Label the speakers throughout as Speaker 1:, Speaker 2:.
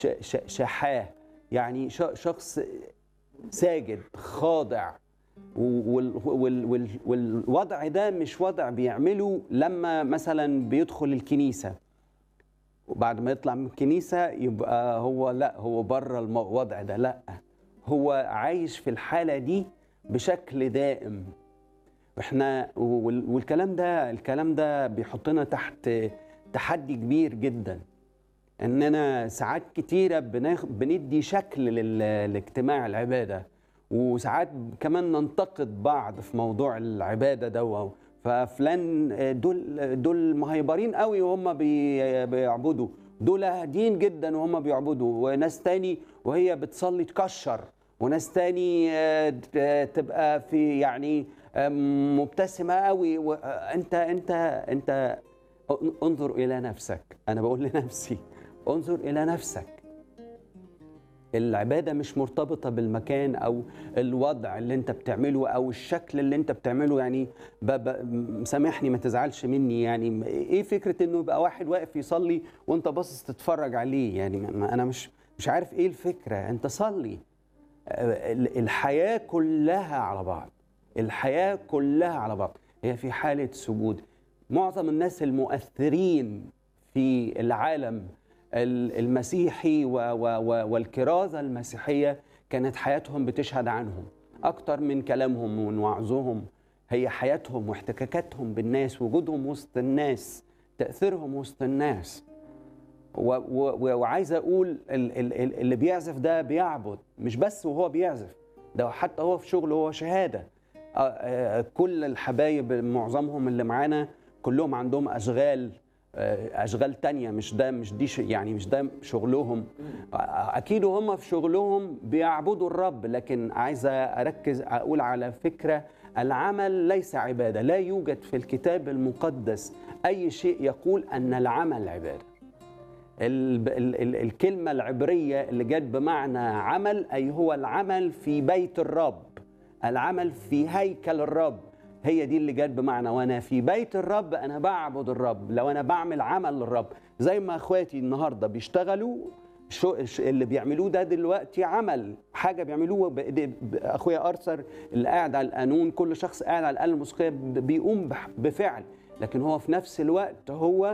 Speaker 1: ش- ش- شحاه يعني ش- شخص ساجد خاضع وال- وال- وال- والوضع ده مش وضع بيعمله لما مثلا بيدخل الكنيسه وبعد ما يطلع من الكنيسه يبقى هو لا هو بره الوضع ده لا هو عايش في الحاله دي بشكل دائم احنا وال- والكلام ده الكلام ده بيحطنا تحت تحدي كبير جدا اننا ساعات كتيره بناخ... بندي شكل لل... لاجتماع العباده وساعات كمان ننتقد بعض في موضوع العباده ده ففلان دول دول مهيبرين قوي وهم بي... بيعبدوا دول هادين جدا وهم بيعبدوا وناس تاني وهي بتصلي تكشر وناس تاني آه، ت- تبقى في يعني آه، مبتسمه قوي وانت انت انت انظر الى نفسك انا بقول لنفسي انظر الى نفسك العباده مش مرتبطه بالمكان او الوضع اللي انت بتعمله او الشكل اللي انت بتعمله يعني ب... ب... سامحني ما تزعلش مني يعني ايه فكره انه يبقى واحد واقف يصلي وانت باصص تتفرج عليه يعني ما انا مش مش عارف ايه الفكره انت صلي ال- الحياه كلها على بعض الحياه كلها على بعض هي في حاله سجود معظم الناس المؤثرين في العالم ال- المسيحي و و و والكرازه المسيحيه كانت حياتهم بتشهد عنهم اكتر من كلامهم ومن وعظهم هي حياتهم واحتكاكاتهم بالناس وجودهم وسط الناس تاثيرهم وسط الناس و- و- وعايز اقول ال- ال- ال- اللي بيعزف ده بيعبد مش بس وهو بيعزف ده حتى هو في شغله هو شهاده آه، آه، كل الحبايب معظمهم اللي معانا كلهم عندهم اشغال آه، اشغال تانية مش ده مش دي ش- يعني مش ده شغلهم آه، اكيد هم في شغلهم بيعبدوا الرب لكن عايز اركز اقول على فكره العمل ليس عباده لا يوجد في الكتاب المقدس اي شيء يقول ان العمل عباده ال ال ال الكلمة العبرية اللي جت بمعنى عمل أي هو العمل في بيت الرب العمل في هيكل الرب هي دي اللي جت بمعنى وانا في بيت الرب انا بعبد الرب لو انا بعمل عمل للرب زي ما اخواتي النهارده بيشتغلوا شو ش- اللي بيعملوه ده دلوقتي عمل حاجه بيعملوه بإيدي- ب- اخويا ارثر اللي قاعد على القانون كل شخص قاعد على الاله الموسيقيه ب- بيقوم بح- بفعل لكن هو في نفس الوقت هو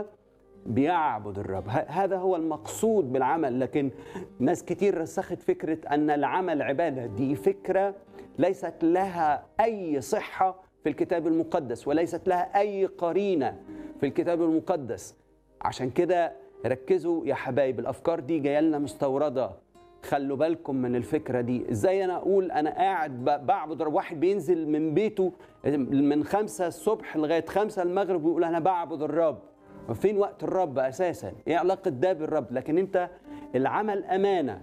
Speaker 1: بيعبد الرب ه- هذا هو المقصود بالعمل لكن ناس كتير رسخت فكرة أن العمل عبادة دي فكرة ليست لها أي صحة في الكتاب المقدس وليست لها أي قرينة في الكتاب المقدس عشان كده ركزوا يا حبايب الأفكار دي جاية لنا مستوردة خلوا بالكم من الفكرة دي ازاي انا اقول انا قاعد ب- بعبد رب واحد بينزل من بيته من خمسة الصبح لغاية خمسة المغرب ويقول انا بعبد الرب فين وقت الرب اساسا ايه علاقة ده بالرب لكن انت العمل امانة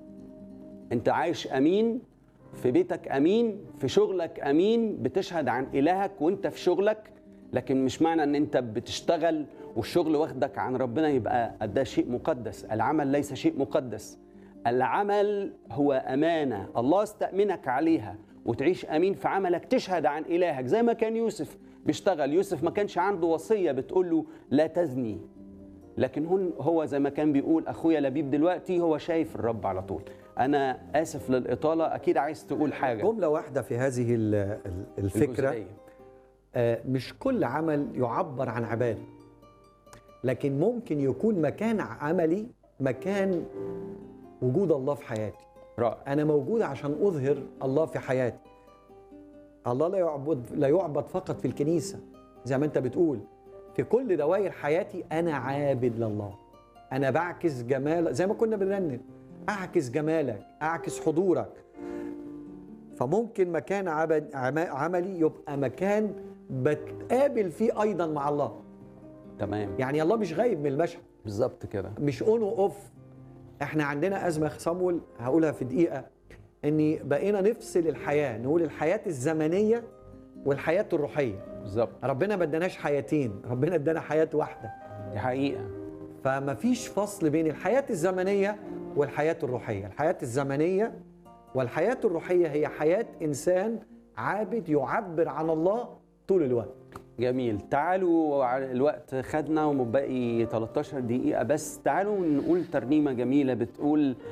Speaker 1: انت عايش امين في بيتك امين في شغلك امين بتشهد عن الهك وانت في شغلك لكن مش معنى ان انت بتشتغل والشغل واخدك عن ربنا يبقى ده شيء مقدس العمل ليس شيء مقدس العمل هو امانه الله استامنك عليها وتعيش امين في عملك تشهد عن الهك زي ما كان يوسف بيشتغل يوسف ما كانش عنده وصيه بتقول له لا تزني لكن هون هو زي ما كان بيقول اخويا لبيب دلوقتي هو شايف الرب على طول انا اسف للاطاله اكيد عايز تقول حاجه
Speaker 2: جملة واحدة في هذه ال- ال- الفكرة
Speaker 1: الجزئية.
Speaker 2: آه، مش كل عمل يعبر عن عبادة لكن ممكن يكون مكان عملي مكان وجود الله في حياتي
Speaker 1: رائع
Speaker 2: أنا موجود عشان أظهر الله في حياتي الله لا يعبد لا يعبد فقط في الكنيسة زي ما أنت بتقول في كل دوائر حياتي أنا عابد لله أنا بعكس جمال زي ما كنا بنرنم أعكس جمالك أعكس حضورك فممكن مكان عبد عم- عملي يبقى مكان بتقابل فيه ايضا مع الله
Speaker 1: تمام
Speaker 2: يعني الله مش غايب من المشهد
Speaker 1: بالظبط كده
Speaker 2: مش اون واوف احنا عندنا ازمه يا صامويل هقولها في دقيقه ان بقينا نفصل الحياه نقول الحياه الزمنيه والحياه الروحيه
Speaker 1: بالظبط
Speaker 2: ربنا ما اداناش حياتين ربنا ادانا حياه واحده
Speaker 1: دي حقيقه
Speaker 2: فما فيش فصل بين الحياة الزمنية والحياة الروحية الحياة الزمنية والحياة الروحية هي حياة إنسان عابد يعبر عن الله طول الوقت
Speaker 1: جميل تعالوا ع- الوقت خدنا ومبقي 13 دقيقة بس تعالوا نقول ترنيمة جميلة بتقول